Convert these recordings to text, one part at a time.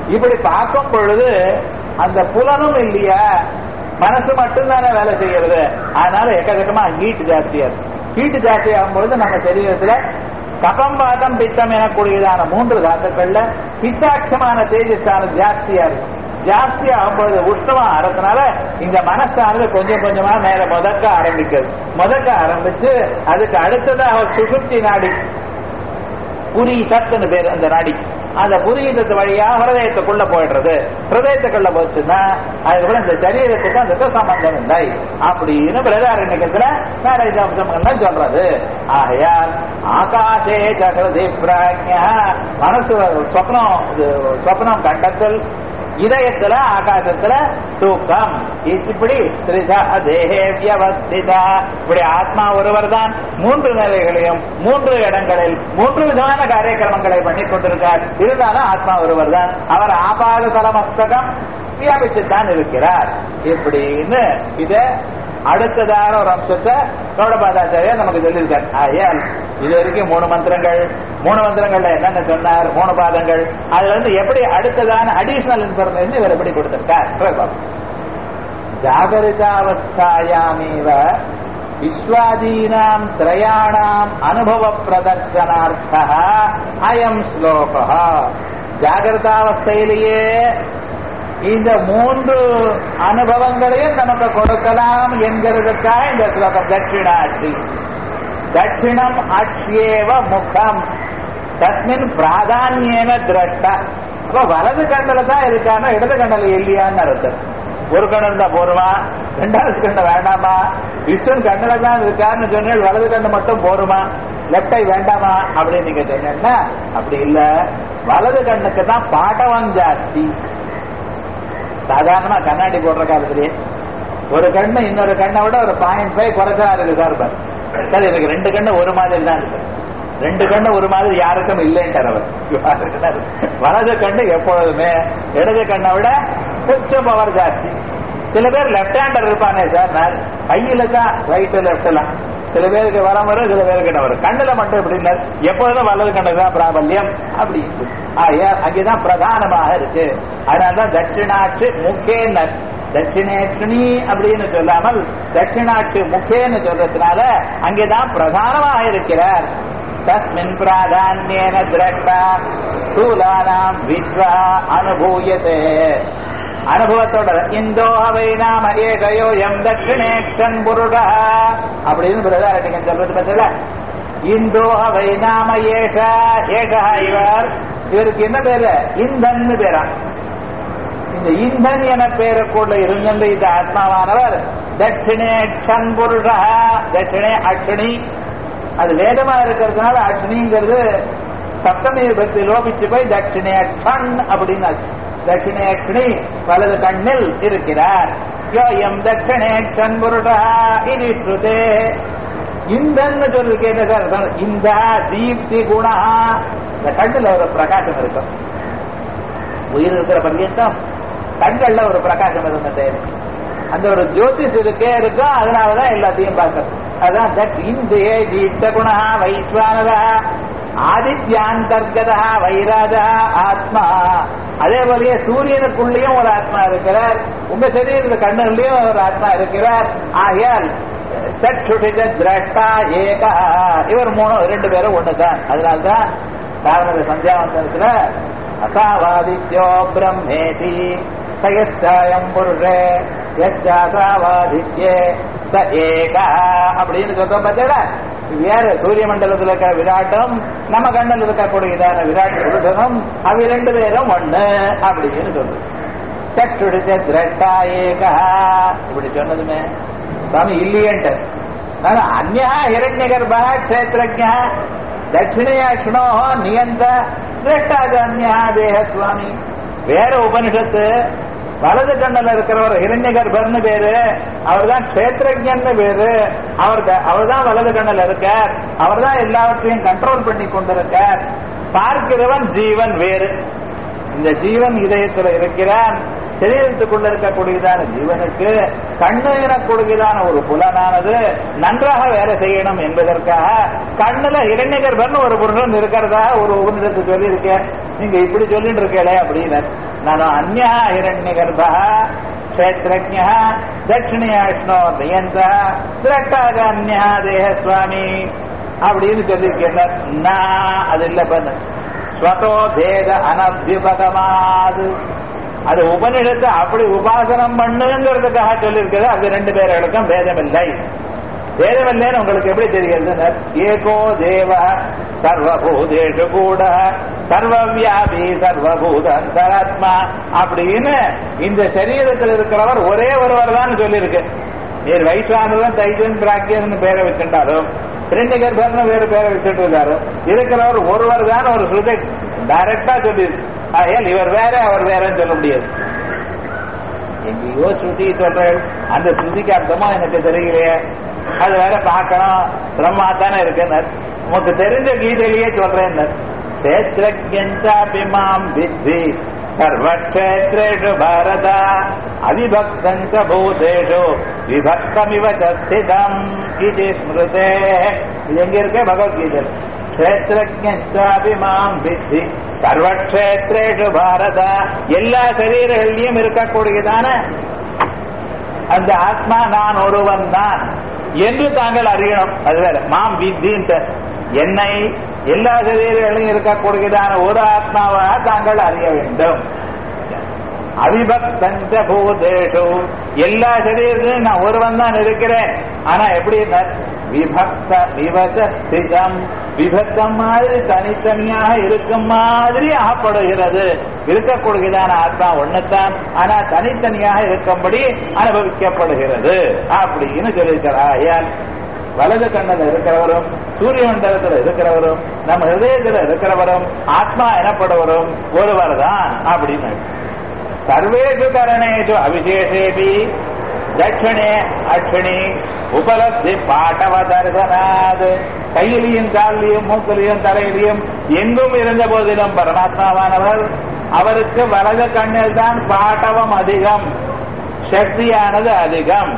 இப்படி பார்க்கும் பொழுது அந்த புலனும் இல்லையா மனசு மட்டும்தானே வேலை செய்யறது அதனால எக்கச்சக்கமா ஹீட் ஜாஸ்தியா இருக்கு ஹீட் ஜாஸ்தி ஆகும்பொழுது நம்ம சரீரத்துல கபம் வாதம் பித்தம் எனக்கூடியதான மூன்று தாத்துக்கள்ல பித்தாட்சமான தேஜஸானது ஜாஸ்தியா இருக்கும் ஜாஸ்தி ஆகும்போது உஷ்ணமா ஆறதுனால இந்த மனசானது கொஞ்சம் கொஞ்சமா மேல முதக்க ஆரம்பிக்கிறது முதக்க ஆரம்பிச்சு அதுக்கு அடுத்ததாக சுசுப்தி நாடி புரி தத்துன்னு பேர் அந்த நாடி அந்த புரியறது வழியா ஹிருதயத்துக்குள்ள போயிடுறது ஹிருதயத்துக்குள்ள போச்சுன்னா அதுக்கப்புறம் இந்த சரீரத்துக்கு அதுக்கு சம்பந்தம் இல்லை அப்படின்னு பிரதாரண்யத்துல மேரேஜ் அம்சங்கள்லாம் சொல்றது ஆகையால் ஆகாசே ஜகதி பிராஜ்யா மனசு சொப்னம் இது சொப்னம் கண்டத்தில் இதயத்துல ஆகாசத்துல தூக்கம் இப்படி திரிசா தேகே வியவஸ்திதா இப்படி ஆத்மா ஒருவர் தான் மூன்று நிலைகளையும் மூன்று இடங்களில் மூன்று விதமான காரியக்கிரமங்களை பண்ணி கொண்டிருக்கார் இருந்தாலும் ஆத்மா ஒருவர் தான் அவர் ஆபாத தலமஸ்தகம் வியாபிச்சுத்தான் இருக்கிறார் இப்படின்னு இத அடுத்ததான ஒரு அம்சத்தை கௌடபாதாச்சாரியா நமக்கு சொல்லியிருக்கார் ஆயால் இது வரைக்கும் மூணு மந்திரங்கள் மூணு மந்திரங்கள்ல என்னென்ன சொன்னார் மூணு பாதங்கள் அதுல இருந்து எப்படி அடுத்ததான அடிஷனல் இன்ஃபர்மேஷன் இவர் எப்படி கொடுத்திருக்கார் பார்ப்போம். ஜாகரிதாவஸ்தாயாமேவ விஸ்வாதீனாம் திரயாணாம் அனுபவ பிரதர்சனார்த்த அயம் ஸ்லோக ஜாகிரதாவஸ்தையிலேயே இந்த மூன்று அனுபவங்களையும் நமக்கு கொடுக்கலாம் என்கிறதுக்காக இந்த ஸ்லோகம் தட்சிணாட்சி தட்சிணம் அக்ஷேவ முகம் தஸ்மின் பிராதான்யேன திரஷ்ட அப்ப வலது கண்ணில் தான் இருக்கானா இடது கண்ணில் இல்லையான்னு அர்த்தம் ஒரு கண்ணு இருந்தா போருமா ரெண்டாவது கண்ணு வேண்டாமா விஸ்வன் கண்ணுல தான் இருக்காருன்னு சொன்னேன் வலது கண்ணு மட்டும் போருமா லெப்டை வேண்டாமா அப்படின்னு நீங்க சொன்னீங்கன்னா அப்படி இல்ல வலது கண்ணுக்கு தான் பாட்டவம் ஜாஸ்தி சாதாரணமா கண்ணாடி போடுற காலத்திலேயே ஒரு கண்ணு இன்னொரு கண்ணை விட ஒரு பாயிண்ட் ஃபைவ் குறைச்சலா இருக்கு சார் பாரு. சார் எனக்கு ரெண்டு கண்ணு ஒரு மாதிரி தான் இருக்கு ரெண்டு கண்ணு ஒரு மாதிரி யாருக்கும் இல்லைன்ட்டார் அவர் யாருக்குன்னா வலது கண்ணு எப்பொழுதுமே இடது கண்ணை விட கொஞ்சம் பவர் ஜாஸ்தி சில பேர் லெப்ட் ஹேண்டர் இருப்பானே சார் நான் கையில தான் ரைட்டு லெப்ட்லாம் சில பேருக்கு வரம் வரும் சில பேருக்கு என்ன வரும் கண்ணுல மட்டும் எப்படின்னா எப்பொழுதும் வலது கண்ணு தான் பிராபல்யம் அப்படி இருக்கு. ஆகையா அங்கேதான் பிரதானமாக இருக்கு அதனாலதான் தட்சிணாட்சி முக்கேன்னர் தட்சிணேட்சிணி அப்படின்னு சொல்லாமல் தட்சிணாட்சி முக்கேன்னு சொல்றதுனால அங்கேதான் பிரதானமாக இருக்கிறார் தஸ்மின் பிராதான்யேன திரஷ்டா ஸ்தூலானாம் வித்வா அனுபூயத்தே அனுபவத்தோட இந்தோ அவை நாம ஏகையோ எம் தட்சிணேக்ஷன் புருடா அப்படின்னு பிரதாரணிகன் சொல்றது பத்தில இந்தோ அவை நாம ஏஷ ஏகா இவர் இவருக்கு என்ன பேரு இந்தன்னு பேரா இந்த இந்தன் என பேருக்குள்ள இருந்த இந்த ஆத்மாவானவர் தட்சிணேக்ஷன் புருஷா தட்சிணே அக்ஷணி அது வேதமா இருக்கிறதுனால அக்ஷணிங்கிறது சப்தமி பக்தி லோபிச்சு போய் தட்சிணேக்ஷன் அப்படின்னு ஆச்சு தட்சிணேக்ஷணி வலது கண்ணில் இருக்கிறார் யோ எம் தட்சிணேக்ஷன் புருஷா இது ஸ்ருதே இந்தன்னு சொல்றதுக்கு என்ன சார் அர்த்தம்? இந்த தீப்தி குணா இந்த கண்ணுல ஒரு பிரகாசம் இருக்கும் உயிர் இருக்கிற பர்யந்தம் கண்கள்ல ஒரு பிரகாசம் இருந்துட்டே இருக்கு அந்த ஒரு ஜோதிஷ் இருக்கே இருக்கும் அதனாலதான் எல்லாத்தையும் பார்க்கறது அதான் தட் இந்தே தீப்த குணா வைஸ்வானதா ஆதித்யாந்தர்கதா வைராதா ஆத்மா அதே போலயே சூரியனுக்குள்ளேயும் ஒரு ஆத்மா இருக்கிறார் உங்க சரீர கண்ணுலயும் ஒரு ஆத்மா இருக்கிறார் ஆகையால் சற்றுடித திரஷ்டா ஏகா இவர் மூணு ரெண்டு பேரும் ஒண்ணுதான் அதனால்தான் காரண சந்தியாவந்தனத்துல அசாவாதித்யோ பிரம்மேதி சயஸ்டாயம் புருஷே யஸ்டாசாவாதித்யே ச ஏகா அப்படின்னு சொல்றோம் பார்த்தீங்களா வேற சூரிய மண்டலத்தில் இருக்கிற விராட்டும் நம்ம கண்ணில் இருக்கக்கூடியதான விராட் புருஷனும் அவை ரெண்டு பேரும் ஒண்ணு அப்படின்னு சொல்றது சற்றுடித்த திரட்டா ஏகா இப்படி சொன்னதுமே சுவாமி இல்லையன்ட்டு ನಾನು ಅನ್ಯ ಹಿರಣ್ಯಗರ್ಭ ಕ್ಷೇತ್ರಜ್ಞ ದಕ್ಷಿಣೇಕ್ಷಣೋ ನಿಯಂತ திரட்டாது அந்நிய தேக சுவாமி வேற உபனிஷத்து வலது கண்ணில் இருக்கிறவர் ஹிரண்ய கர்ப்பர்னு பேரு அவர் தான் கஷேத்திரஜன்னு பேரு அவர் அவர் தான் வலது கண்ணில் இருக்கார் அவர் தான் எல்லாவற்றையும் கண்ட்ரோல் பண்ணி கொண்டிருக்கார் பார்க்கிறவன் ஜீவன் வேறு இந்த ஜீவன் இதயத்தில் இருக்கிறான் சரீரத்துக்குள்ள இருக்கக்கூடியதான ஜீவனுக்கு கண்ணு எனக்கூடியதான ஒரு புலனானது நன்றாக வேலை செய்யணும் என்பதற்காக கண்ணுல இரண்யகர்பன் ஒரு புருஷன் இருக்கிறதா ஒரு உபநிடத்து சொல்லி இருக்கேன் நீங்க இப்படி சொல்லிட்டு இருக்கே அப்படின்னு ನಾನು ಅನ್ಯ ಹಿರಣ್ಯ ಗರ್ಭ ಕ್ಷೇತ್ರಜ್ಞ தட்சிணியாஷ்ணோ நியந்த திரட்டாக அந்நிய தேக சுவாமி அப்படின்னு சொல்லியிருக்கேன் நான் அது இல்ல பண்ண ஸ்வதோ பேத அனபியுபகமாது அது உபனிடத்தை அப்படி உபாசனம் பண்ணுங்கிறதுக்காக சொல்லியிருக்கிறது அது ரெண்டு பேர்களுக்கும் பேதம் இல்லை பேதம் இல்லைன்னு உங்களுக்கு எப்படி தெரிகிறது ஏகோ தேவ சர்வபூதேஷு கூட சர்வவியாபி சர்வபூத அந்தராத்மா அப்படின்னு இந்த சரீரத்தில் இருக்கிறவர் ஒரே ஒருவர் தான் சொல்லியிருக்கு நீர் வைஸ்வானவன் தைஜன் பிராக்கியன் பேரை வச்சுட்டாலும் ரெண்டு கர்ப்பர்னு வேறு பேரை வச்சுட்டு இருக்காரு இருக்கிறவர் ஒருவர் தான் ஒரு ஸ்ருதி டைரக்டா சொல்லியிருக்கு ஆகையால் இவர் வேற அவர் வேறன்னு சொல்ல முடியாது எங்கேயோ ஸ்ருதி சொல்றேன் அந்த ஸ்ருதிக்கு அர்த்தமா எனக்கு தெரியலையே அது வேற பார்க்கணும் பிரம்மா தானே இருக்குன்னு உனக்கு தெரிஞ்ச கீதையிலேயே சொல்றேன் கஷேத்திரஜாபிமாம் வித்தி சர்வக்ஷேத்ரேஷு பாரத அவிபக்தஞ்ச பூதேஷு விபக்தமிவ ஸ்திதம் இது ஸ்மிருதே இது எங்க இருக்கு பகவத்கீதை கஷேத்திரஜாபிமாம் வித்தி சர்வக்ஷேத்ரேஷு பாரத எல்லா சரீரங்களிலும் இருக்கக்கூடியதான அந்த ஆத்மா நான் ஒருவன் தான் என்று தாங்கள் அறியணும் அது வேற மாம் வித்தின்ட்டு என்னை எல்லா சரீரங்களிலும் இருக்கக்கூடியதான ஒரு ஆத்மாவாக தாங்கள் அறிய வேண்டும் அவிபக்தஞ்ச பூதேஷு எல்லா சரீரத்திலும் நான் ஒருவன் தான் இருக்கிறேன் ஆனா எப்படி விபக்த விவச ஸ்திதம் விபத்தம் மாதிரி தனித்தனியாக இருக்கும் மாதிரி ஆகப்படுகிறது இருக்கக்கூடியதான ஆத்மா ஒண்ணுத்தான் ஆனா தனித்தனியாக இருக்கும்படி அனுபவிக்கப்படுகிறது அப்படின்னு சொல்லியிருக்கிறார் வலது கண்ணல இருக்கிறவரும் சூரிய மண்டலத்தில் இருக்கிறவரும் நம்ம ஹிருதயத்தில் இருக்கிறவரும் ஆத்மா எனப்படுவரும் ஒருவர் தான் அப்படின்னு சர்வேஷு கரணேஷு அவிசேஷேபி தட்சிணே அட்சிணி உபலப்தி பாட்டவ தரிசனாது கையிலையும் காலிலையும் மூக்கிலையும் தலையிலையும் எங்கும் இருந்த போதிலும் பரமாத்மாவானவர் அவருக்கு வலது கண்ணில் தான் பாட்டவம் அதிகம் சக்தியானது அதிகம்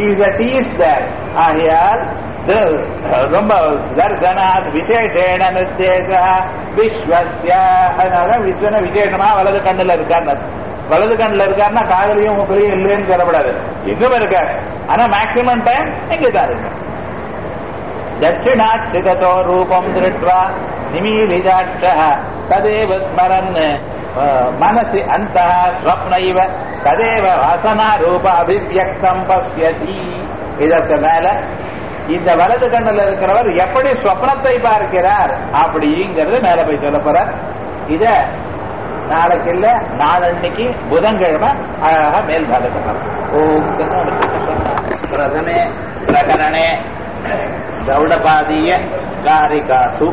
ஆகையால் ரொம்ப தர்சனாத் விசேஷேன நிர்தேச விஸ்வசிய அதனால விஸ்வன விசேஷமா வலது கண்ணுல இருக்கார் வலது கண்ணுல இருக்காருன்னா காதலையும் மூக்கலையும் இல்லைன்னு சொல்லப்படாது எங்கும் இருக்கார் ஆனா மேக்சிமம் டைம் எங்க தான் இருக்கு தட்சிணாட்சிகதோ ரூபம் திருட்வா நிமீலிதாட்ச ததேவ ஸ்மரன் மனசி அந்த ஸ்வப்னைவ ததேவ வாசனா ரூப அபிவியக்தம் பசியதி இதற்கு மேல இந்த வலது கண்ணுல இருக்கிறவர் எப்படி ஸ்வப்னத்தை பார்க்கிறார் அப்படிங்கிறது மேல போய் சொல்ல போறார் இத நாளைக்கு இல்ல நாளன்னைக்கு புதன்கிழமை அழகா மேல் பாகத்தை ஓம் பிரதமே பிரகரணே கௌடபாதீய காரிகாசு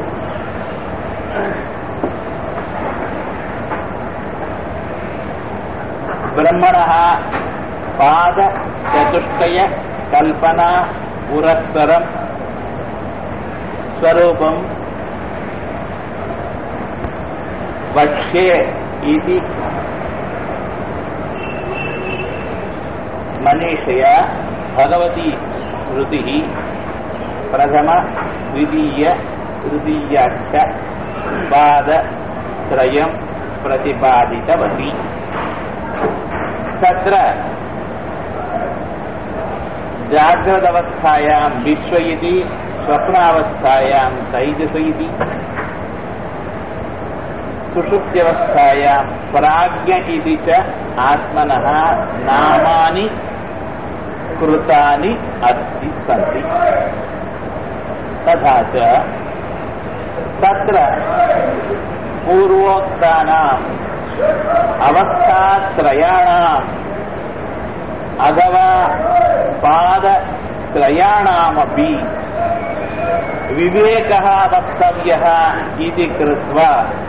ब्रह्मण पाद चतुष्टय कल्पना पुरस्सरम स्वरूपम वक्ष्ये इति मनीषया भगवती श्रुतिः प्रथम द्वितीय तृतीयाख्य पादत्रयम् प्रतिपादितवती तत्र जाग्रदवस्थायां विश्व इति स्वप्नावस्थायां तैजस इति सुषुप्त्यवस्थायां प्राज्ञ इति च आत्मनः नामानि कृतानि अस्ति सन्ति तथा च तत्र पूर्वोक्तानाम् अवस्थात्रयाणाम् अथवा पादत्रयाणामपि विवेकः वक्तव्यः इति कृत्वा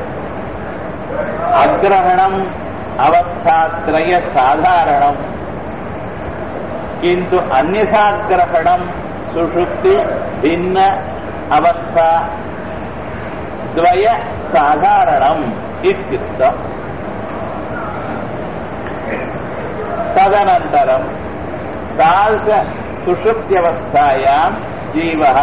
अग्रहणम् अवस्थात्रयसाधारणम् किन्तु अन्यथाग्रहणम् सुषुप्ति भिन्न अवस्था द्वय साधारणम् इत्युक्तम् तदनन्तरम् तादृश सुषुप्त्यवस्थायाम् जीवः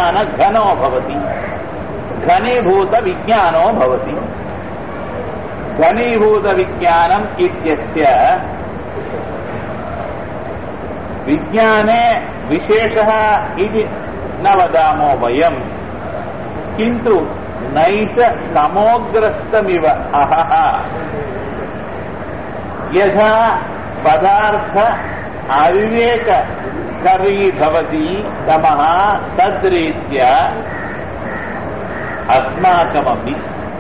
प्रज्ञानघनो भवति घनीभूतविज्ञानो भवति கனீபூத விஜானம் இத்தியஸ்ய विज्ञाने विशेषः इति न वदामो वयम् किन्तु नैष तमोग्रस्तमिव अहः यथा पदार्थ अविवेककरी भवति तमः तद्रीत्या अस्माकमपि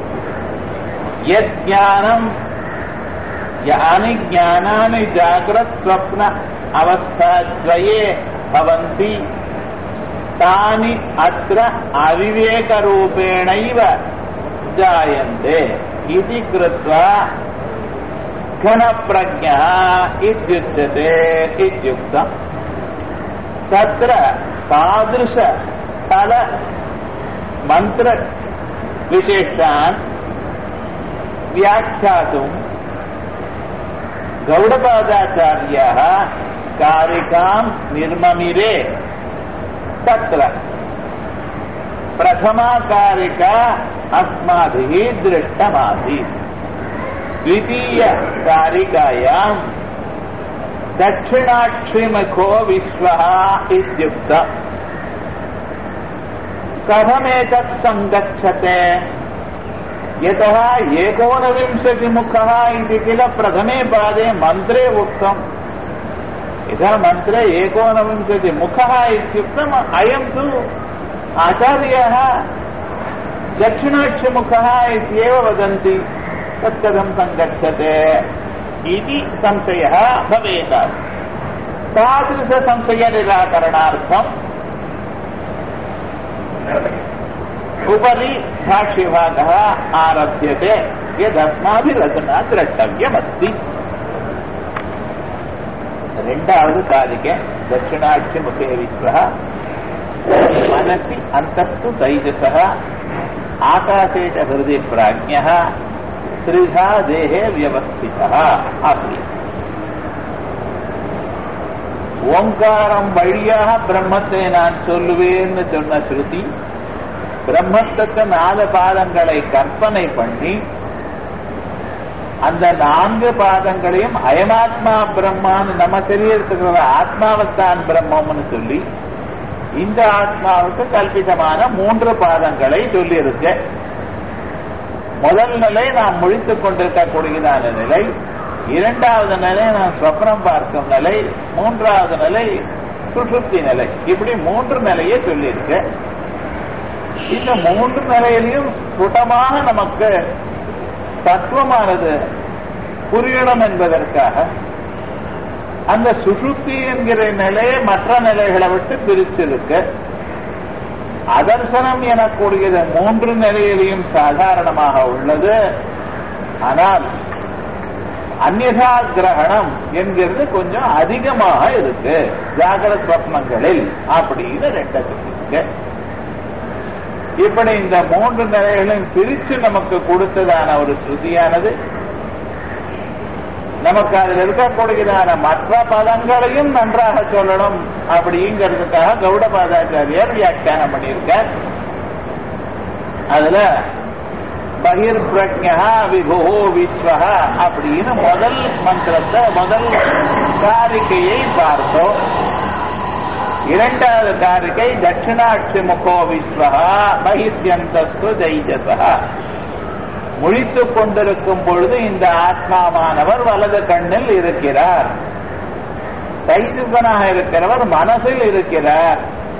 यज्ञानम् यानि ज्ञानानि जाग्रत् स्वप्न अवस्थाद्वये भवन्ति तानि अत्र अविवेकरूपेणैव जायन्ते इति कृत्वा घनप्रज्ञः इत्युच्यते इत्युक्तम् तत्र तादृशस्थल मन्त्रविशेषान् व्याख्यातुम् गौडपादाचार्याः कारिकाम् निर्ममिरे तत्र प्रथमा कारिका अस्माभिः दृष्टमासीत् द्वितीयकारिकायाम् दक्षिणाक्षिमुखो विश्वः इत्युक्त कथमेतत् सङ्गच्छते यतः एकोनविंशतिमुखः इति किल प्रथमे पादे मन्त्रे उक्तम् यथा मन्त्रे एकोनविंशतिमुखः इत्युक्तम् अयम् तु आचार्याः दक्षिणाक्षमुखः इत्येव वदन्ति तत् कथं सङ्गच्छते इति संशयः भवेत् तादृशसंशयनिराकरणार्थम् उपरि भाष्यभागः आरभ्यते यदस्माभिरचना द्रष्टव्यमस्ति ரெண்டாவது காரிகை தட்சிணாட்சிமுகே விஸ்வः मनसि अन्तस्तु तैजसः आकाशे च हृदि प्राज्ञः त्रिधा देहे व्यवस्थितः அப்படி ஓங்காரம் வழியாக பிரம்மத்தை நான் சொல்லுவேன்னு சொன்ன ஸ்ருதி பிரம்மத்துக்கு நாலு பாதங்களை கற்பனை பண்ணி அந்த நான்கு பாதங்களையும் அயமாத்மா பிரம்மான்னு நம்ம சரீரத்துக்கு ஆத்மாவத்தான் பிரம்மம்னு சொல்லி இந்த ஆத்மாவுக்கு கல்பிதமான மூன்று பாதங்களை சொல்லி இருக்கு முதல் நிலை நாம் முழித்துக் கொண்டிருக்கக்கூடியதான நிலை இரண்டாவது நிலை நாம் சொப்னம் பார்க்கும் நிலை மூன்றாவது நிலை சுசுப்தி நிலை இப்படி மூன்று நிலையை சொல்லியிருக்கு இந்த மூன்று நிலையிலையும் ஸ்புடமாக நமக்கு தத்துவமானது புரியணும் என்பதற்காக அந்த சுசுப்தி என்கிற நிலையை மற்ற நிலைகளை விட்டு பிரிச்சிருக்கு அதர்சனம் எனக்கூடியது மூன்று நிலையிலையும் சாதாரணமாக உள்ளது ஆனால் அந்நியதா கிரகணம் என்கிறது கொஞ்சம் அதிகமாக இருக்கு ஜாகர ஸ்வப்னங்களில் அப்படின்னு ரெண்ட சொல்லியிருக்கு இப்படி இந்த மூன்று நிலைகளையும் பிரிச்சு நமக்கு கொடுத்ததான ஒரு ஸ்ருதியானது நமக்கு அதில் இருக்கக்கூடியதான மற்ற பதங்களையும் நன்றாக சொல்லணும் அப்படிங்கிறதுக்காக கௌடபாதாச்சாரியார் வியாக்கியானம் பண்ணியிருக்கார் அதுல பகிர் பிரஜா விபோ விஸ்வஹா அப்படின்னு முதல் மந்திரத்தை முதல் காரிக்கையை பார்த்தோம் இரண்டாவது காரிகை தட்சிணாட்சி முகோ விஸ்வஹா பகிஷ்யந்தஸ்து தைஜசா முழித்துக் கொண்டிருக்கும் பொழுது இந்த ஆத்மாவானவர் வலது கண்ணில் இருக்கிறார் தைஜசனாக இருக்கிறவர் மனசில் இருக்கிறார்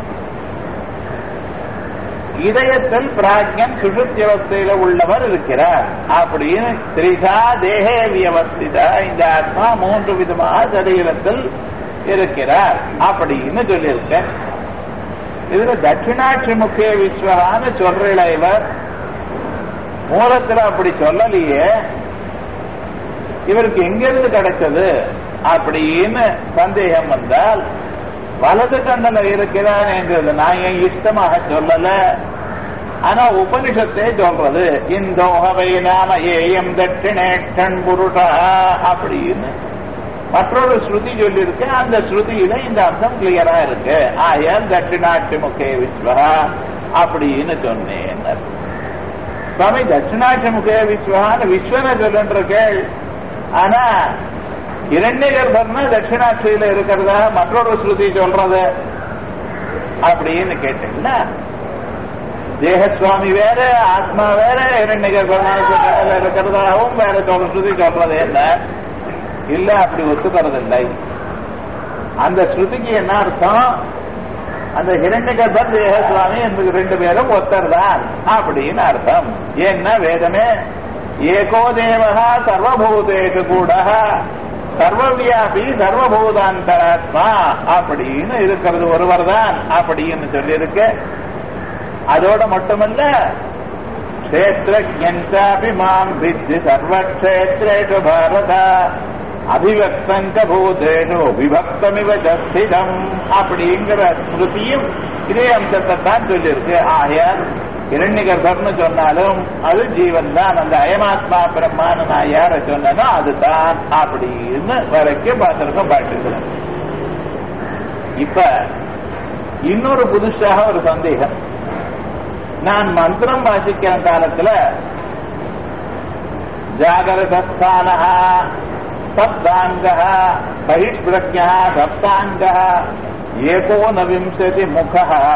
இதயத்தில் பிராஜ்யன் சுஷுப்தி அவஸ்தையில உள்ளவர் இருக்கிறார் அப்படின்னு திரிகா தேகே வியவஸ்திதா இந்த ஆத்மா மூன்று விதமாக சரீரத்தில் இருக்கிறார் அப்படின்னு சொல்லியிருக்க இதுல தட்சிணாட்சி முக்கிய விஸ்வகான்னு சொல்ற இவர் மூலத்துல அப்படி சொல்லலையே இவருக்கு எங்கிருந்து கிடைச்சது அப்படின்னு சந்தேகம் வந்தால் வலது கண்ணில் இருக்கிறான் என்றது நான் என் இஷ்டமாக சொல்லல ஆனா உபனிஷத்தை சொல்றது இந்தோகவை நாம ஏயம் தட்சிணேட்டன் புருஷா அப்படின்னு மற்றொரு ஸ்ருதி சொல்லியிருக்கு அந்த ஸ்ருதியில இந்த அர்த்தம் கிளியரா இருக்கு ஆயால் தட்சிணாட்சி முகே விஸ்வா அப்படின்னு சொன்னேன் சுவாமி தட்சிணாட்சமுக விஸ்வகான்னு விஸ்வனை சொல்லுன்ற கேள் ஆனா இரண்ய கர்ப்பர்னா தட்சிணாட்சியில இருக்கிறதா மற்றொரு ஸ்ருதி சொல்றது அப்படின்னு கேட்டீங்கன்னா தேகசுவாமி வேற ஆத்மா வேற இரண்ய கர்ப்பமான இருக்கிறதாகவும் வேற சொல்ற ஸ்ருதி சொல்றது என்ன இல்ல அப்படி ஒத்துக்கிறதில்லை அந்த ஸ்ருதிக்கு என்ன அர்த்தம் அந்த ஹிரண்ய கர்ப்பர் தேகசுவாமி என்பது ரெண்டு பேரும் ஒத்தர் தான் அப்படின்னு அர்த்தம் ஏன்னா வேதமே ஏகோ தேவகா சர்வபூதேஷு கூட சர்வவியாபி சர்வபூதாந்தராத்மா அப்படின்னு இருக்கிறது ஒருவர் தான் அப்படின்னு சொல்லியிருக்கு அதோட மட்டுமல்ல கஷேத்திரஜாபி மாம் வித்தி சர்வக்ஷேத்ரேஷு பாரத அபிவக்தங்க பூதேஷு விபக்தமிவ ஜஸ்திதம் அப்படிங்கிற ஸ்மிருதியும் இதே அம்சத்தை தான் சொல்லியிருக்கு ஆகையால் இரண்ய கர்ப்பம்னு சொன்னாலும் அது ஜீவன் தான் அந்த அயமாத்மா பிரம்மான்னு நான் யார சொன்னனோ அதுதான் அப்படின்னு வரைக்கும் பார்த்திருக்கோம் பாட்டுக்கிறேன் இப்ப இன்னொரு புதுசாக ஒரு சந்தேகம் நான் மந்திரம் வாசிக்கிற காலத்துல ஜாகரதஸ்தான சப்தாங்க பகிஷ்பிரஜ சப்தாங்க ஏகோனவிம்சதி முக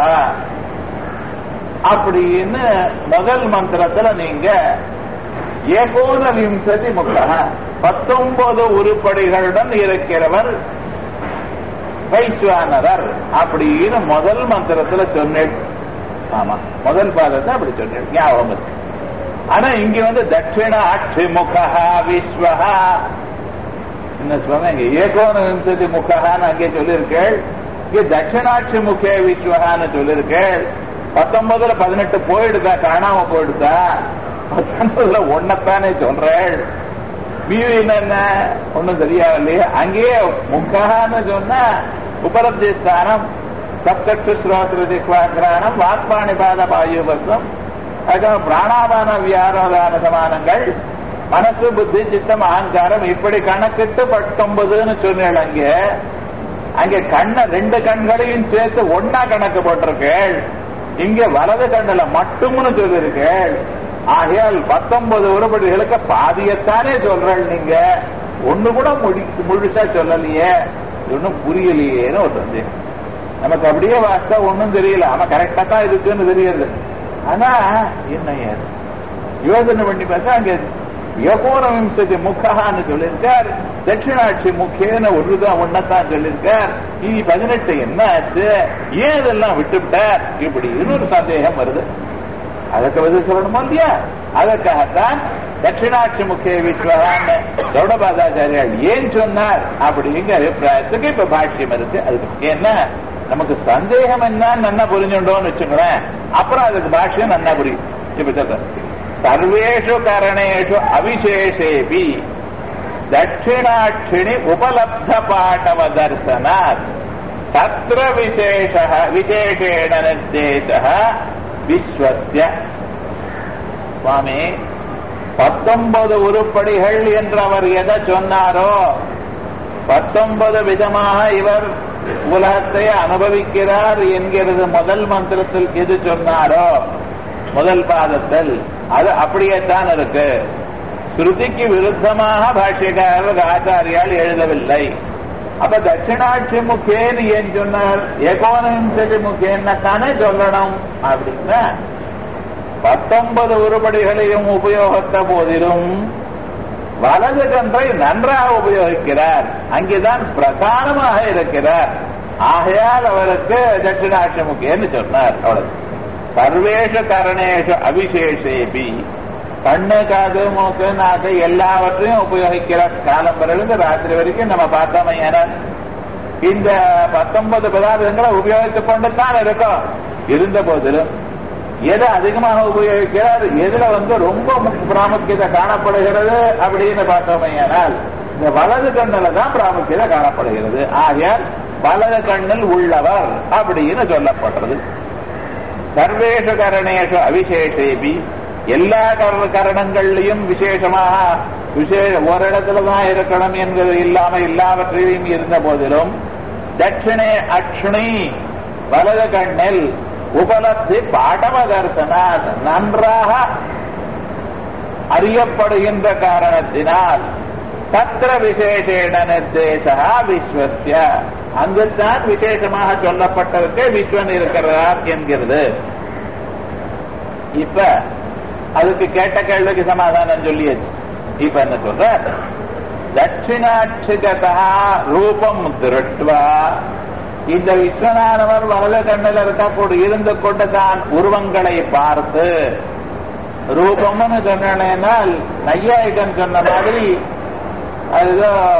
அப்படின்னு முதல் மந்திரத்துல நீங்க ஏகோனவிம்சதி முக பத்தொன்பது உருப்படிகளுடன் இருக்கிறவர் வைஸ்வானவர் அப்படின்னு முதல் மந்திரத்துல சொன்னேன் ஆமா முதல் பாதத்தை அப்படி சொன்னேன் ஞாபகம் இருக்கு ஆனா இங்க வந்து தட்சிணாட்சி முகா விஸ்வஹா என்ன சொல்லுவாங்க இங்க ஏகோன விம்சதி முகஹான்னு அங்கே சொல்லியிருக்கேள் இங்க தட்சிணாட்சி முகே விஸ்வஹான்னு சொல்லியிருக்கேள் பத்தொன்பதுல பதினெட்டு போயிடுதா காணாம போயிடுதா பத்தொன்பதுல ஒன்னத்தானே சொல்றேள் மீதி என்ன ஒண்ணும் சரியா இல்லையா அங்கேயே முக்கான்னு சொன்னா உபலப்தி ஸ்தானம் சப்தட்டு ஸ்ரோத்ர திக்வாகிரானம் வாக்பாணி பாத பாயுபஸ்வம் அதுக்கப்புறம் பிராணாபான வியாரோதான சமானங்கள் மனசு புத்தி சித்தம் அகங்காரம் இப்படி கணக்கிட்டு பத்தொன்பதுன்னு சொன்னேன் அங்கே அங்கே கண்ண ரெண்டு கண்களையும் சேர்த்து ஒன்னா கணக்கு போட்டிருக்கேள் இங்க வலது கண்ணுல மட்டும்னு சொல்லியிருக்கேள் ஆகையால் பத்தொன்பது உருப்படிகளுக்கு பாதியத்தானே சொல்றேன் நீங்க ஒண்ணு கூட முடி முழுசா சொல்லலையே ஒன்னும் புரியலையேன்னு ஒரு சந்தேகம் நமக்கு அப்படியே வாசித்தா ஒன்னும் தெரியல ஆனா கரெக்டா தான் இருக்குன்னு தெரியுது ஆனா என்ன ஏது? யோசனை பண்ணி பார்த்தா அங்க யகோன விம்சதி முக்கான்னு சொல்லியிருக்கார் தட்சிணாட்சி முக்கியன்னு ஒன்றுதான் ஒன்னதான் சொல்லியிருக்கார் இனி பதினெட்டு என்ன ஆச்சு ஏன் இதெல்லாம் விட்டுவிட்டார் இப்படி இன்னொரு சந்தேகம் வருது அதற்கு பதில் சொல்லணுமா இல்லையா அதற்காகத்தான் தட்சிணாட்சி முக்கிய விஸ்வகான்னு கௌடபாதாச்சாரியால் ஏன் சொன்னார் அப்படிங்கிற அபிப்பிராயத்துக்கு இப்ப பாஷ்யம் இருக்கு அதுக்கு என்ன நமக்கு சந்தேகம் என்னன்னு நல்லா புரிஞ்சுட்டோம்னு வச்சுங்களேன் அப்புறம் அதுக்கு பாஷ்யம் நல்லா புரியும் இப்ப சொல்றேன் சர்வேஷு கரணேஷு அவிசேஷேபி தட்சிணாட்சிணி உபலப்த பாட்டவ தர்சனாத் தத்ர விசேஷ விசேஷேண நிர்தேச விஸ்வஸ்ய சுவாமி பத்தொன்பது உருப்படிகள் என்று அவர் எதை சொன்னாரோ பத்தொன்பது விதமாக இவர் உலகத்தை அனுபவிக்கிறார் என்கிறது முதல் மந்திரத்தில் எது சொன்னாரோ முதல் பாதத்தில் அது அப்படியே தான் இருக்கு ஸ்ருதிக்கு விருத்தமாக பாஷ்யக்காரர் ஆச்சாரியால் எழுதவில்லை அப்ப தட்சிணாட்சி முக்கேன்னு ஏன் சொன்னார் ஏகோனவிம்சதி முக்கேன்னத்தானே சொல்லணும் அப்படின்னா பத்தொன்பது உருப்படிகளையும் உபயோகித்த போதிலும் வலது கன்றை நன்றாக உபயோகிக்கிறார் அங்கேதான் பிரதானமாக இருக்கிறார் ஆகையால் அவருக்கு தட்சிணாட்சி முக்கியன்னு சொன்னார் அவ்வளவு சர்வேஷ கரணேஷ அபிஷேஷேபி கண்ணு காது மூக்கு நாக்கு எல்லாவற்றையும் உபயோகிக்கிற காலம் பிறகு ராத்திரி வரைக்கும் நம்ம பார்த்தோம் இந்த பத்தொன்பது பதார்த்தங்களை உபயோகித்துக் கொண்டு தான் இருக்கும் இருந்த போதிலும் எதை அதிகமாக உபயோகிக்கிறார் எதுல வந்து ரொம்ப பிராமுக்கியத்தை காணப்படுகிறது அப்படின்னு பார்த்தோமையானால் இந்த வலது கண்ணில தான் பிராமுக்கியத்தை காணப்படுகிறது ஆகையால் வலது கண்ணில் உள்ளவர் அப்படின்னு சொல்லப்படுறது சர்வேஷு கரணேஷு அவிசேஷேபி எல்லா கர- கரணங்கள்லையும் விசேஷமாக விசேஷ ஒரு இடத்துல தான் இருக்கணும் என்கிறது இல்லாம எல்லாவற்றிலையும் இருந்த போதிலும் தட்சிணே அக்ஷணி வலது கண்ணில் உபலப்தி பாடவ தரிசனாத் நன்றாக அறியப்படுகின்ற காரணத்தினால் தத்திர விசேஷேன நிர்தேசா விஸ்வசிய அங்குத்தான் விசேஷமாக சொல்லப்பட்டதற்கு விஸ்வன் இருக்கிறார் என்கிறது இப்ப அதுக்கு கேட்ட கேள்விக்கு சமாதானம் சொல்லியாச்சு இப்ப என்ன சொல்ற தட்சிணாட்சிகதா ரூபம் திருட்வா இந்த விஸ்வநாதவர் வலது கண்ணில் இருக்கக்கூடிய இருந்து கொண்டு தான் உருவங்களை பார்த்து ரூபம்னு சொன்னால் நையாயிகன் சொன்ன மாதிரி அதுதான்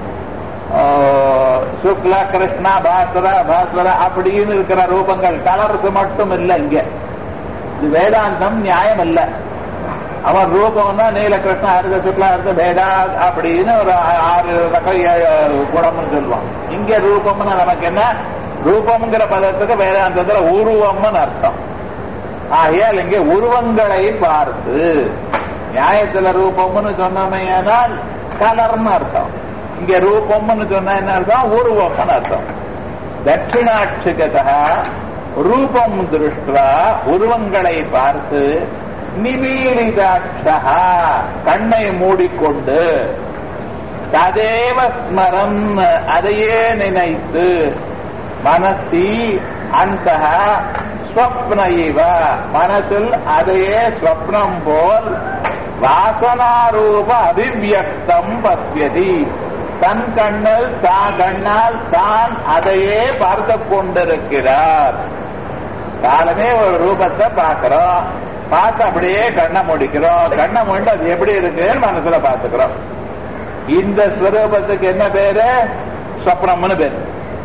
சுக்லா கிருஷ்ணா பாஸ்வரா பாஸ்வரா அப்படின்னு இருக்கிற ரூபங்கள் கலர்ஸ் மட்டும் இல்லை இங்க இது வேதாந்தம் நியாயம் இல்ல அவன் ரூபம்னா நீல கிருஷ்ணா அர்த்த சுக்லா அர்த்த வேதா அப்படின்னு ஒரு ஆறு ரகம் ஏழு குணம்னு சொல்லுவான் இங்க ரூபம்னு நமக்கு என்ன ரூபம்ங்கிற பதத்துக்கு வேதாந்தத்துல உருவம்னு அர்த்தம் ஆகையால் இங்கே உருவங்களை பார்த்து நியாயத்துல ரூபம்னு சொன்னமையானால் கலர்னு அர்த்தம் இங்க ரூபம்னு சொன்ன என்ன அர்த்தம் உருவம்னு அர்த்தம் தட்சிணாட்சிகதா ரூபம் திருஷ்டா உருவங்களை பார்த்து நிமீலிதாட்சா கண்ணை மூடிக்கொண்டு ததேவ ஸ்மரன் அதையே நினைத்து மனசி அந்த ஸ்வப்ன இவ மனசில் அதையே ஸ்வப்னம் போல் வாசனாரூப அபிவியக்தம் பசியதி தன் கண்ணில் தான் கண்ணால் தான் அதையே பார்த்து கொண்டிருக்கிறார் காலமே ஒரு ரூபத்தை பார்க்கிறோம் பார்த்து அப்படியே கண்ணை முடிக்கிறோம் கண்ணை முடிந்து அது எப்படி இருக்கு மனசுல பார்த்துக்கிறோம் இந்த ஸ்வரூபத்துக்கு என்ன பேரு சொப்னம்னு பேரு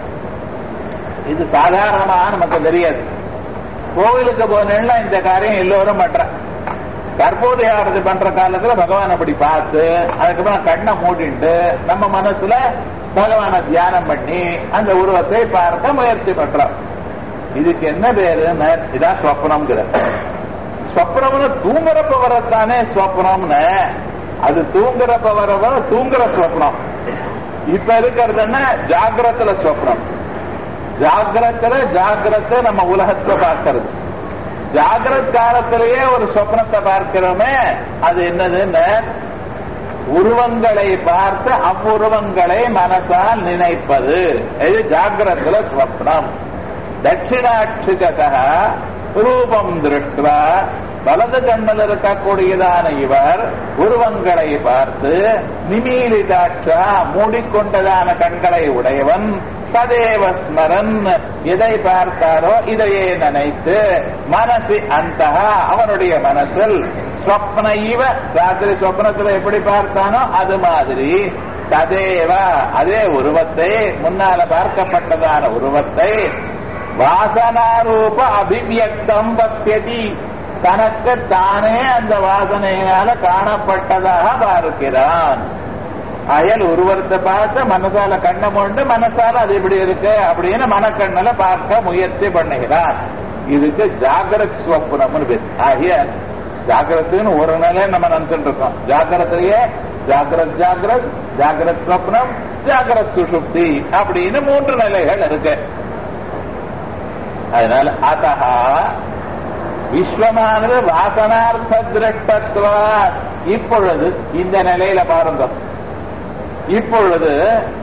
இது சாதாரணமா நமக்கு தெரியாது கோவிலுக்கு போனா இந்த காரியம் எல்லோரும் பண்ற கற்பூர ஆரதி பண்ற காலத்துல பகவான் அப்படி பார்த்து அதுக்கப்புறம் கண்ணை மூடிட்டு நம்ம மனசுல பகவானை தியானம் பண்ணி அந்த உருவத்தை பார்க்க முயற்சி பண்றோம் இதுக்கு என்ன பேருன்னு இதான் ஸ்வப்னம்ங்கிறது ஸ்வப்னம்னு தூங்குறப்ப வரத்தானே ஸ்வப்னம்னு அது தூங்குறப்ப வரவ தூங்குற ஸ்வப்னம் இப்ப இருக்கிறதுன்னா ஜாகிரத்துல ஸ்வப்னம் ஜாகிரத்துல ஜாகிரத்தை நம்ம உலகத்தை பார்க்கறது ஜாகிரத் காலத்திலேயே ஒரு சொப்னத்தை பார்க்கிறோமே அது என்னதுன்னு உருவங்களை பார்த்து அவ்வுருவங்களை மனசால் நினைப்பது இது ஜாகிரத்துல ஸ்வப்னம் தட்சிணாட்சிகதா ரூபம் திருஷ்டுவா வலது கண்ணில் இருக்கக்கூடியதான இவர் உருவங்களை பார்த்து நிமீலிதாட்சா மூடிக்கொண்டதான கண்களை உடையவன் ததேவ ஸ்மரன் எதை பார்த்தாரோ இதையே நினைத்து மனசு அந்த அவனுடைய மனசில் ஸ்வப்ன இவ ராத்திரி சொப்னத்துல எப்படி பார்த்தானோ அது மாதிரி ததேவ அதே உருவத்தை முன்னால பார்க்கப்பட்டதான உருவத்தை வாசனாரூப அபிவியக்தம் பசியதி தனக்கு தானே அந்த வாசனையினால காணப்பட்டதாக பார்க்கிறான் அயல் உருவத்தை பார்த்து மனசால கண்ணை கொண்டு மனசால அது இப்படி இருக்கு அப்படின்னு மனக்கண்ணில பார்க்க முயற்சி பண்ணுகிறான் இதுக்கு ஜாகிரத் ஸ்வப்னம்னு பேர் ஆகிய ஜாகிரத்துன்னு ஒரு நிலை நம்ம நினைச்சுட்டு இருக்கோம் ஜாகிரத்திலேயே ஜாகிரத் ஜாகிரத் ஜாகிரத் ஸ்வப்னம் ஜாகிரத் சுஷுப்தி அப்படின்னு மூன்று நிலைகள் இருக்கு அதனால அத்தகா விஸ்வமானது வாசனார்த்த திருஷ்டத்துவா இப்பொழுது இந்த நிலையில பாருங்க இப்பொழுது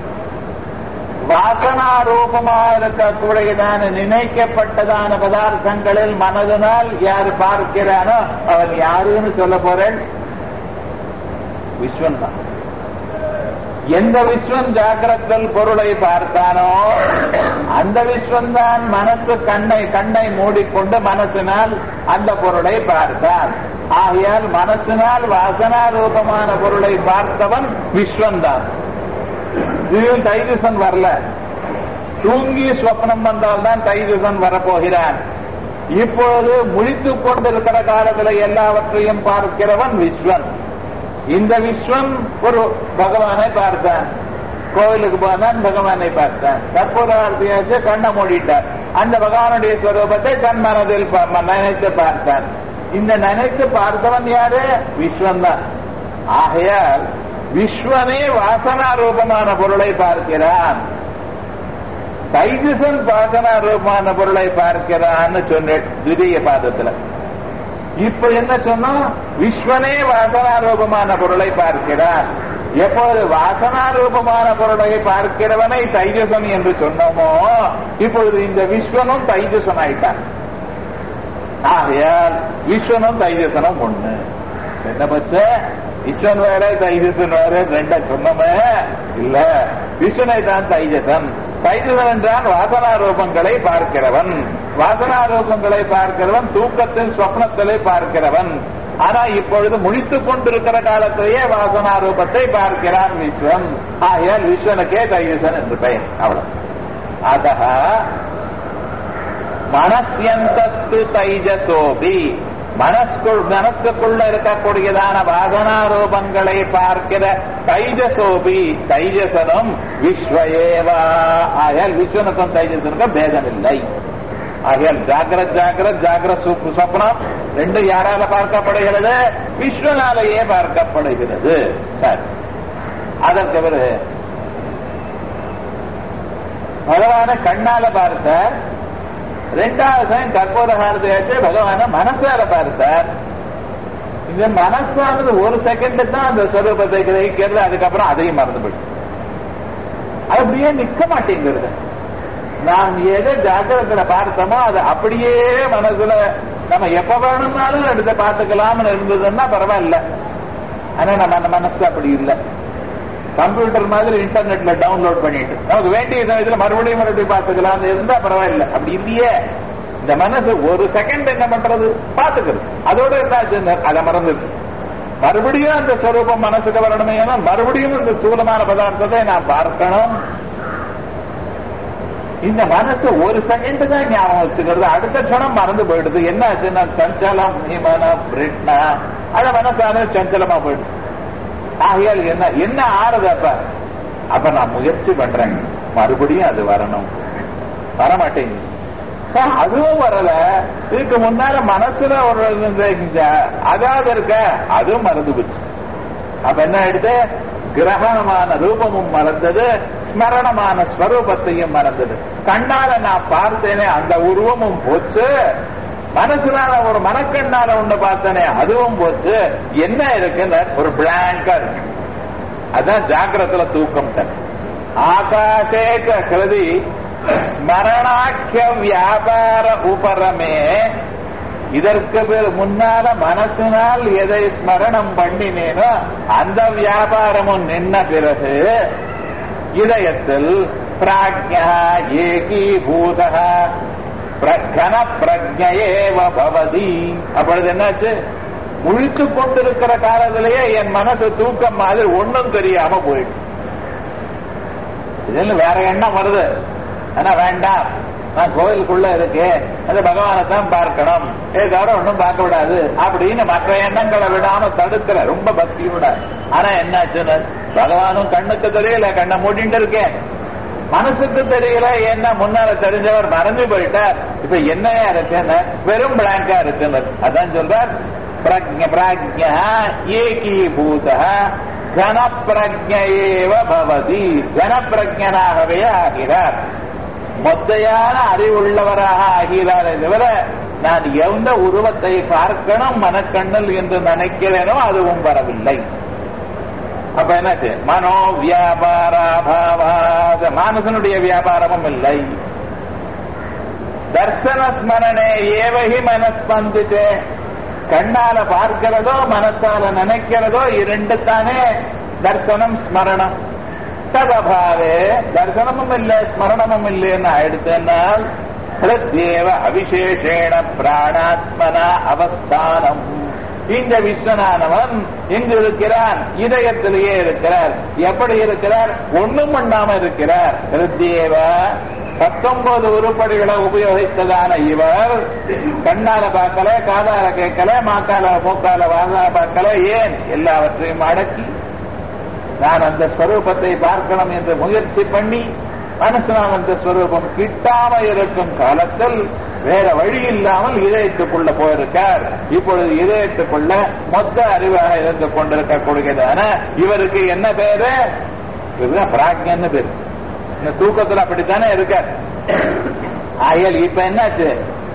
வாசனாரூபமாக இருக்கக்கூடியதான நினைக்கப்பட்டதான பதார்த்தங்களில் மனதினால் யார் பார்க்கிறானோ அவன் யாருன்னு சொல்ல போறேன் விஸ்வன் தான் எந்த விஸ்வன் ஜாக்கிரத்தல் பொருளை பார்த்தானோ அந்த விஸ்வன் தான் மனசு கண்ணை கண்ணை மூடிக்கொண்டு மனசினால் அந்த பொருளை பார்த்தான் ஆகையால் மனசினால் வாசனா ரூபமான பொருளை பார்த்தவன் விஸ்வன் தான் இதுவும் தைஜசன் வரல தூங்கி ஸ்வப்னம் வந்தால்தான் தைஜசன் வரப்போகிறான் இப்பொழுது முழித்துக் கொண்டிருக்கிற காலத்தில் எல்லாவற்றையும் பார்க்கிறவன் விஸ்வன் இந்த விஸ்வன் ஒரு பகவானை பார்த்தான் கோவிலுக்கு போனான் பகவானை பார்த்தான் கற்பூரார்த்தியாச்சு கண்ணை மூடிட்டார் அந்த பகவானுடைய ஸ்வரூபத்தை தன் மனதில் நினைத்து பார்த்தான் இந்த நினைத்து பார்த்தவன் யாரு விஸ்வன் தான் ஆகையால் விஸ்வனே வாசனா ரூபமான பொருளை பார்க்கிறான் தைஜசன் வாசனா ரூபமான பொருளை பார்க்கிறான்னு சொன்னேன் துரிய பாதத்துல இப்ப என்ன சொன்னோம் விஸ்வனே வாசனா ரூபமான பொருளை பார்க்கிறார் எப்பொழுது வாசனா ரூபமான பொருளை பார்க்கிறவனை தைஜசன் என்று சொன்னோமோ இப்பொழுது இந்த விஸ்வனும் தைஜசன் ஆயிட்டான் ஆகையால் விஸ்வனும் தைஜசனும் ஒண்ணு என்ன பச்ச விஸ்வன் வேற தைஜசன் வேற ரெண்டா சொன்னோமே இல்ல விஸ்வனை தான் தைஜசன் தைஜசன் என்றால் வாசனா ரூபங்களை பார்க்கிறவன் வாசனா ரூபங்களை பார்க்கிறவன் தூக்கத்தில் சொப்னத்திலே பார்க்கிறவன் ஆனா இப்பொழுது முழித்துக் கொண்டிருக்கிற காலத்திலேயே வாசனா ரூபத்தை பார்க்கிறான் விஸ்வன் ஆகையால் விஸ்வனுக்கே தைஜசன் என்று பெயர் அவ்வளவு அதக மனசியந்தஸ்து தைஜசோபி மனசுக்குள் மனசுக்குள்ள இருக்கக்கூடியதான வாசனா ரூபங்களை பார்க்கிற தைஜசோபி தைஜசனும் விஸ்வயேவா ஆகையால் விஸ்வனுக்கும் தைஜசனுக்கும் பேதம் இல்லை ஆகையால் ஜாகிரத் ஜாகிரத் ஜாகிரத் சு- சொப்னம் ரெண்டு யாரால பார்க்கப்படுகிறது விஸ்வனாலேயே பார்க்கப்படுகிறது சரி அதற்கு பிறகு பகவான கண்ணால பார்த்தார் ரெண்டாவது டைம் கற்பூர ஹாரதியாச்சு பகவான மனசால பார்த்தார் இந்த மனசானது ஒரு செகண்ட் தான் அந்த ஸ்வரூபத்தை கிரகிக்கிறது அதுக்கப்புறம் அதையும் மறந்து போயிடும் அது அப்படியே நிக்க மாட்டேங்கிறது நாம் எதை ஜாக்கிரத்துல பார்த்தோமோ அது அப்படியே மனசுல நம்ம எப்ப வேணும்னாலும் எடுத்து பார்த்துக்கலாம்னு இருந்ததுன்னா பரவாயில்ல ஆனா நம்ம அந்த மனசு அப்படி இல்லை கம்ப்யூட்டர் மாதிரி இன்டர்நெட்ல டவுன்லோட் பண்ணிட்டு நமக்கு வேண்டிய சமயத்துல மறுபடியும் மறுபடியும் பார்த்துக்கலாம்னு இருந்தா பரவாயில்ல அப்படி இல்லையே இந்த மனசு ஒரு செகண்ட் என்ன பண்றது பார்த்துக்கிறது அதோட என்ன அதை மறந்துருக்கு மறுபடியும் அந்த ஸ்வரூபம் மனசுக்கு வரணுமே ஏன்னா மறுபடியும் இந்த சூலமான பதார்த்தத்தை நான் பார்க்கணும் இந்த மனசு ஒரு செகண்ட் தான் ஞாபகம் வச்சுக்கிறது அடுத்த க்ஷணம் மறந்து போயிடுது என்ன ஆச்சுன்னா சஞ்சலம் ஹிமன பிரிட்னா அத மனசானது சஞ்சலமா போயிடுது ஆகையால் என்ன என்ன ஆறுது அப்ப அப்ப நான் முயற்சி பண்றேன் மறுபடியும் அது வரணும் வரமாட்டேங்குது சார் அதுவும் வரல இதுக்கு முன்னால மனசுல ஒரு இந்த இந்த அதாவது இருக்க அதுவும் மறந்து போச்சு அப்ப என்ன ஆயிடுது கிரகணமான ரூபமும் மறந்தது ஸ்மரணமான ஸ்வரூபத்தையும் மறந்தது கண்ணால நான் பார்த்தேனே அந்த உருவமும் போச்சு மனசுனால ஒரு மனக்கண்ணால ஒண்ணு பார்த்தனே அதுவும் போச்சு என்ன இருக்குன்னு ஒரு பிளாங்கா இருக்கு அதான் ஜாக்கிரத்துல தூக்கம் தன் ஆகாசேக கிருதி ஸ்மரணாக்கிய வியாபார உபரமே இதற்கு பேர் முன்னால மனசினால் எதை ஸ்மரணம் பண்ணினேனோ அந்த வியாபாரமும் நின்ன பிறகு இதயத்தில் பிராஜ்யா ஏகீபூத பிரகன பிரஜையேவ பவதி அப்பொழுது என்னாச்சு முழித்து கொண்டிருக்கிற காலத்திலேயே என் மனசு தூக்கம் மாதிரி ஒண்ணும் தெரியாம போயிடும் இதுல வேற எண்ணம் வருது ஆனா வேண்டாம் நான் கோயிலுக்குள்ள இருக்கேன் அது பகவானை தான் பார்க்கணும் ஏ தவிர ஒன்றும் பார்க்க விடாது அப்படின்னு மற்ற எண்ணங்களை விடாம தடுக்கிற ரொம்ப பக்தியோட ஆனா என்னாச்சுன்னு பகவானும் கண்ணுக்கு தெரியல கண்ணை மூடிட்டு இருக்கேன் மனசுக்கு தெரியல என்ன முன்னால தெரிஞ்சவர் மறைஞ்சு போயிட்டார் இப்ப என்னையா இருக்குன்னு வெறும் பிளாங்கா இருக்குன்னு அதான் சொல்றார் பிரஜ பிராஜ்யா ஏகீபூத கன பிரஜையேவ பவதி கனப்பிரஜனாகவே ஆகிறார் மொத்தையான அறிவுள்ளவராக ஆகிறாரே தவிர நான் எந்த உருவத்தை பார்க்கணும் மனக்கண்ணல் என்று நினைக்கிறேனோ அதுவும் வரவில்லை அப்ப என்னாச்சு மனோ வியாபாராபாவாத மானசனுடைய வியாபாரமும் இல்லை தர்சன ஸ்மரணே ஏவகி மனஸ்பந்தித்தே கண்ணால பார்க்கிறதோ மனசால நினைக்கிறதோ இரண்டு தானே தர்சனம் ஸ்மரணம் ததபாவே தர்சனமும் இல்லை ஸ்மரணமும் இல்லைன்னு ஆயிடுத்தனால் பிரத்யேவ அவிசேஷேண பிராணாத்மனா அவஸ்தானம் இந்த விஸ்வனானவன் எங்கு இருக்கிறான் இதயத்திலேயே இருக்கிறார் எப்படி இருக்கிறார் ஒண்ணும் பண்ணாம இருக்கிறார் பிரத்யேவ பத்தொன்பது உருப்படிகளை உபயோகித்ததான இவர் கண்ணால பார்க்கல காதால கேட்கல மாக்கால மூக்கால வாதால பார்க்கல ஏன் எல்லாவற்றையும் அடக்கி நான் அந்த ஸ்வரூபத்தை பார்க்கணும் என்று முயற்சி பண்ணி மனசினால் அந்த ஸ்வரூபம் கிட்டாம இருக்கும் காலத்தில் வேற வழி இல்லாமல் இதயத்துக்குள்ள போயிருக்கார் இப்பொழுது இதயத்துக்குள்ள மொத்த அறிவாக இருந்து கொண்டிருக்கக்கூடியதான இவருக்கு என்ன பேரு இதுதான் பிராக்யன்னு பேரு இந்த தூக்கத்துல அப்படித்தானே இருக்கார் ஆயல் இப்ப என்னாச்சு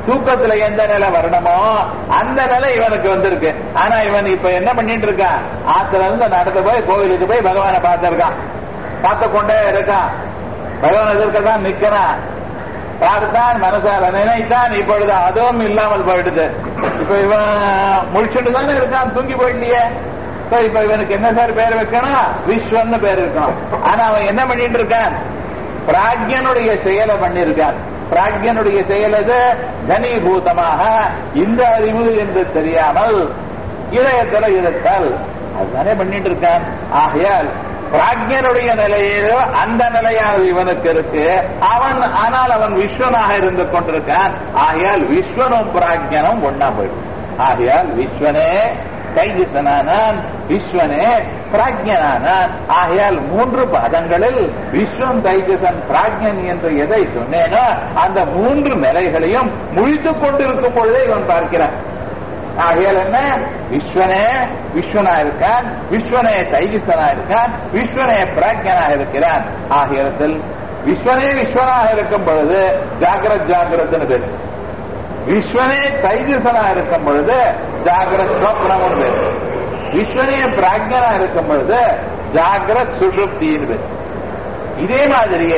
தூக்கத்துல எந்த நிலை வரணுமோ அந்த நிலை இவனுக்கு வந்திருக்கு ஆனா இவன் இப்ப என்ன பண்ணிட்டு இருக்கான் ஆத்துல இருந்து நடந்து போய் கோவிலுக்கு போய் பகவானை பார்த்திருக்கான் பார்த்து கொண்டே இருக்கான் பகவான் எதிர்க்கதான் நிக்கிறான் பார்த்தான் மனசால நினைத்தான் இப்பொழுது அதுவும் இல்லாமல் போயிடுது இப்ப இவன் முடிச்சுட்டு தானே இருக்கான் தூங்கி போயிடலையே So, இப்ப இவனுக்கு என்ன சார் பேர் வைக்கணும் விஸ்வன்னு பேர் இருக்கணும் ஆனா அவன் என்ன பண்ணிட்டு இருக்கான் பிராக்யனுடைய செயலை பண்ணியிருக்கான் பிராக்யனுடைய செயல் அது கனீபூதமாக இந்த அறிவு என்று தெரியாமல் இதயத்துல இருத்தல் அதுதானே பண்ணிட்டு இருக்கான் ஆகையால் பிராக்யனுடைய நிலையிலோ அந்த நிலையானது இவனுக்கு இருக்கு அவன் ஆனால் அவன் விஸ்வனாக இருந்து கொண்டிருக்கான் ஆகையால் விஸ்வனும் பிராக்யனும் ஒன்னா போயிடும் ஆகையால் விஸ்வனே தைஜசனானான் விஸ்வனே பிராக்யனானான் ஆகையால் மூன்று பாதங்களில் விஸ்வம் தைஜசன் பிராக்யன் என்று எதை சொன்னேனோ அந்த மூன்று நிலைகளையும் முழித்துக் கொண்டிருக்கும் பொழுதே இவன் பார்க்கிறான் ஆகையால் என்ன விஸ்வனே விஸ்வனா இருக்கான் விஸ்வனே தைஜசனா இருக்கான் விஸ்வனே பிராக்யனாக இருக்கிறான் ஆகியத்தில் விஸ்வனே விஸ்வனாக இருக்கும் பொழுது ஜாகிரத் ஜாகிரத்னு பேரு விஸ்வனே தைஜசனா இருக்கும் பொழுது ஜாகிரத் ஸ்வப்னம்னு பேரு விஸ்வனே பிராக்யனா இருக்கும் பொழுது ஜாகிரத் சுஷுப்தின்னு பேரு இதே மாதிரியே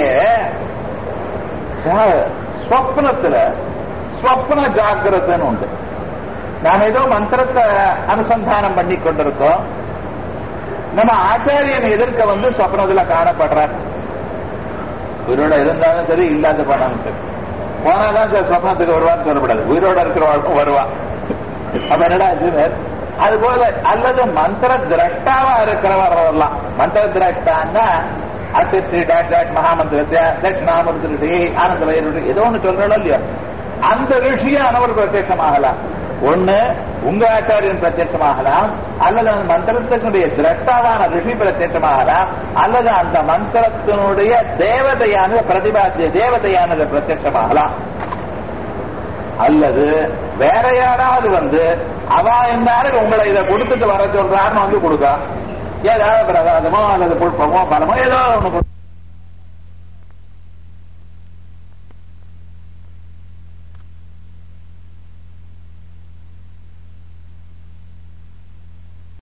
ஜா- ஸ்வப்னத்துல ஸ்வப்ன ஜாகிரதன்னு உண்டு நாம் ஏதோ மந்திரத்தை அனுசந்தானம் பண்ணி கொண்டிருக்கோம் நம்ம ஆச்சாரியன் எதிர்க்க வந்து சொப்னத்துல காணப்படுறார் உயிரோட இருந்தாலும் சரி இல்லாத போனாலும் சரி போனாதான் சார் சொப்னத்துக்கு வருவான்னு சொல்லப்படாது உயிரோட இருக்கிறவங்களும் வருவான் அப்ப என்னடா இது அது போல அல்லது மந்திர திரஷ்டாவா இருக்கிறவர் வரலாம் மந்திர திரஷ்டான்னா அஸ்ய ஸ்ரீ டாட் டாட் மகாமந்திரஸ்ய தட்சிணாமூர்த்தி ரிஷி ஆனந்த ரிஷி ஏதோ ஒண்ணு சொல்றோம் இல்லையோ அந்த ரிஷியானவர் பிரத்யட்சமாகலாம் ஒண்ணு உங்க ஆச்சாரியன் பிரத்யட்சமாகலாம் அல்லது அந்த மந்திரத்தினுடைய திரஷ்டாவான ரிஷி பிரத்யட்சமாகலாம் அல்லது அந்த மந்திரத்தினுடைய தேவதையானது பிரதிபாத்திய தேவதையானது பிரத்யட்சமாகலாம் அல்லது வேற யாராவது வந்து அவ என்ன உங்களை இதை கொடுத்துட்டு வர சொல்றாருன்னு வந்து கொடுக்க ஏதாவது பிரசாதமோ அல்லது புஷ்பமோ பழமோ ஏதோ ஒண்ணு கொடு-